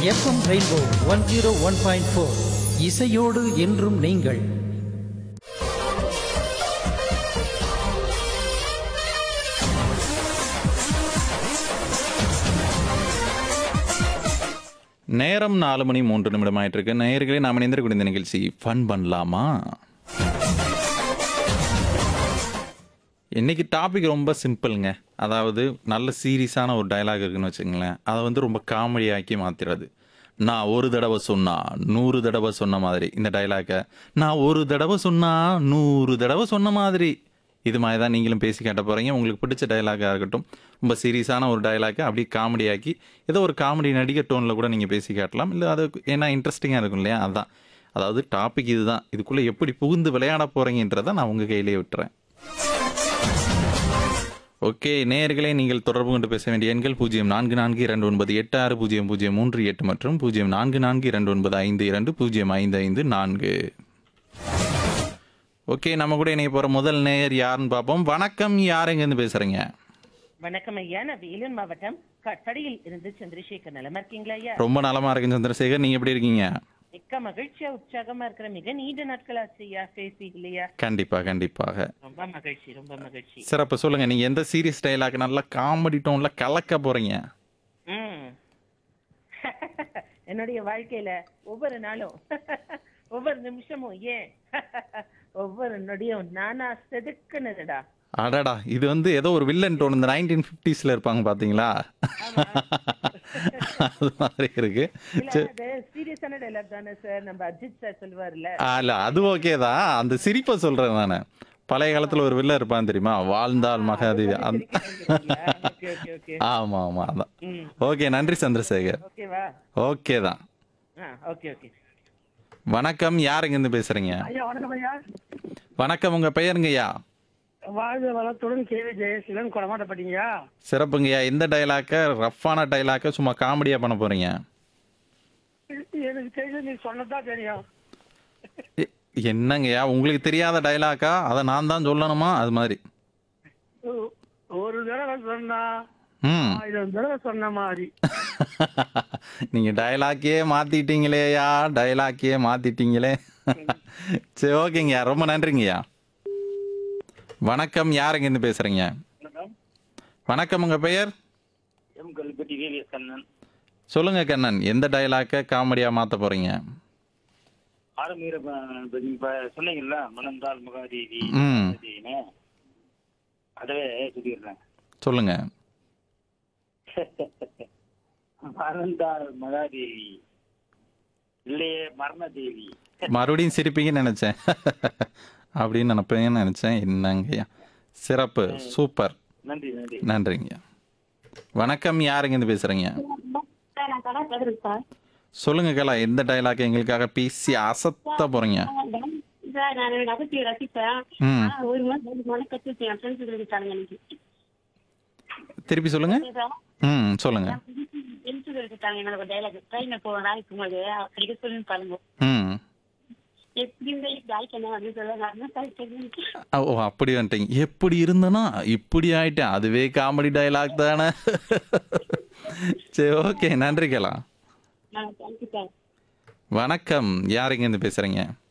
FM rainbow one zero one point four இசையோடு என்றும் நீங்கள் நேரம் நாலு மணி மூன்று நிமிடம் ஆயிட்டு இருக்கு நேயர்களே நாம் இணைந்திருக்கூடிய இந்த நிகழ்ச்சி ஃபன் பண்ணலாமா இன்னைக்கு டாபிக் ரொம்ப சிம்பிளுங்க அதாவது நல்ல சீரியஸான ஒரு டயலாக் இருக்குன்னு வச்சுங்களேன் அதை வந்து ரொம்ப காமெடியாக்கி மாத்திடுறது நான் ஒரு தடவை சொன்னா நூறு தடவை சொன்ன மாதிரி இந்த டயலாக்கை நான் ஒரு தடவை சொன்னா நூறு தடவை சொன்ன மாதிரி இது மாதிரி தான் நீங்களும் பேசி காட்ட போகிறீங்க உங்களுக்கு பிடிச்ச டயலாக்காக இருக்கட்டும் ரொம்ப சீரியஸான ஒரு டயலாக்கை அப்படியே காமெடியாக்கி ஏதோ ஒரு காமெடி நடிகர் டோனில் கூட நீங்கள் பேசி காட்டலாம் இல்லை அது ஏன்னா இன்ட்ரெஸ்டிங்காக இருக்கும் இல்லையா அதான் அதாவது டாபிக் இதுதான் இதுக்குள்ளே எப்படி புகுந்து விளையாட போகிறீங்கன்றதை நான் உங்கள் கையிலேயே விட்டுறேன் ஓகே நேயர்களே நீங்கள் தொடர்பு கொண்டு பேச வேண்டிய எண்கள் பூஜ்ஜியம் நான்கு நான்கு இரண்டு ஒன்பது எட்டு ஆறு பூஜ்ஜியம் பூஜ்ஜியம் மூன்று எட்டு மற்றும் பூஜ்ஜியம் நான்கு நான்கு இரண்டு ஒன்பது ஐந்து இரண்டு பூஜ்ஜியம் ஐந்து ஐந்து நான்கு ஓகே நம்ம கூட இணைய போகிற முதல் நேயர் யாருன்னு பார்ப்போம் வணக்கம் யார் எங்கேருந்து பேசுகிறீங்க வணக்கம் ஐயா நான் வேலூர் மாவட்டம் கட்டடியில் இருந்து சந்திரசேகர் நலமா இருக்கீங்களா ஐயா ரொம்ப நலமாக இருக்கேன் சந்திரசேகர் நீங்கள் எப்படி இருக்கீங்க மிக்க மகிழ்ச்சியா உற்சாகமா இருக்கிற மிக நீண்ட நாட்கள் ஆச்சு ஐயா பேசி இல்லையா கண்டிப்பாக கண்டிப்பாக ரொம்ப மகிழ்ச்சி ரொம்ப மகிழ்ச்சி சிறப்பு சொல்லுங்கள் நீங்கள் எந்த சீரியஸ் ஸ்டைலாக நல்லா காமெடி டோனில் கலக்க போகிறீங்க ம் என்னுடைய வாழ்க்கையில ஒவ்வொரு நாளும் ஒவ்வொரு நிமிஷமும் ஏன் ஒவ்வொரு நொடியும் நானா செதுக்குனதுடா அடடா இது வந்து ஏதோ ஒரு வில்லன் டோன் இந்த நைன்டீன் ஃபிஃப்டிஸில் இருப்பாங்க பார்த்தீங்களா அது மாதிரி இருக்கு இல்ல அது சீரியஸான டைலாக் தானே சார் நம்ம அஜித் சார் சொல்லுவார்ல அல்ல அது ஓகே தான் அந்த சிரிப்பை சொல்றேன் நானு பழைய காலத்துல ஒரு வில்ல இருப்பான் தெரியுமா வாழ்ந்தால் மகாதேவி அந்த ஓகே ஓகே ஓகே ஆமா ஆமா அதான் ம் ஓகே நன்றி சந்திரசேகர் ஓகேவா ஓகே தான் ஆ ஓகே ஓகே வணக்கம் யார் இருந்து பேசுறீங்க ஐயா வணக்கம் ஐயா வணக்கம் உங்க பெயருங்கய்யா வாழ்க வளத்துடன் கேவி ஜெயசீலன் கொடமாட்டப்பட்டீங்கயா சிறப்புங்கய்யா எந்த டைலாக்க ரஃப்பான டைலாக்க சும்மா காமெடியா பண்ண போறீங்க எனக்கு தெரிஞ்சு நீ சொன்னதான் தெரியும் எ- என்னங்கய்யா உங்களுக்கு தெரியாத டைலாக்கா அதை நான் தான் சொல்லணுமா அது மாதிரி ஒ- ஒரு தடவை சொன்னா ம் ஆயிரம் தடவை சொன்ன மாதிரி நீங்க டயலாக்கே மாத்திட்டீங்களேயா டயலாக்கே மாத்திட்டீங்களே சரி ஓகேங்கய்யா ரொம்ப நன்றிங்கய்யா வணக்கம் யார் இருந்து பேசுறீங்க வணக்கம் உங்க பெயர் எம் கல்பட்டி வேலியஸ் கண்ணன் சொல்லுங்க கண்ணன் எந்த டயலாக்க காமெடியா மாத்த போறீங்க ஆரம்பீர நீங்க இப்ப சொன்னீங்கல்ல மணந்தால் மகாதேவி ம். மகாதேவின்னு. அதவே சொல்லிடுறேன் சொல்லுங்க மணந்தால் மகாதேவி இல்லையே மரணதேவி மறுபடியும் சிரிப்பீங்கன்னு நினைச்சேன் அப்படின்னு நினைப்பீங்கன்னு நினைச்சேன் என்னங்கய்யா சிறப்பு சூப்பர் நன்றி நன்றி நன்றிங்கய்யா வணக்கம் யார் இருந்து பேசுறீங்க சார் நான் கடை பேசுறேன் சார் சொல்லுங்க கலா எந்த டயலாக் எங்களுக்காக பேசி அசத்த போறீங்க சார் நான் என்னோட அகத்தியை ரசிப்பேன் ம் ஆனா ஒரு மாதம் ரெண்டு மாதம் கற்றுச்சு என் ஃப்ரெண்ட்ஸ் இருக்காங்க எனக்கு திருப்பி சொல்லுங்க ம் சொல்லுங்க ஃப்ரெண்ட்ஸ் இருக்காங்க என்னோட டைலாக் ட்ரெயினில் போவேன் நாளைக்கு போகும்போது அடிக்க சொல்லி பாருங்க ம் எப்படி இருந்தா இப்படி ஆயிக்கணும் அப்படின்னு சொல்ல நான் என்ன சார் தெரியும் ஓ அப்படி வந்துட்டீங்க எப்படி இருந்தனா இப்படி ஆயிட்டேன் அதுவே காமெடி டயலாக் தானே சரி ஓகே நன்றி கலா நான் தேங்க்யூ சார் வணக்கம் யார் இருந்து பேசுறீங்க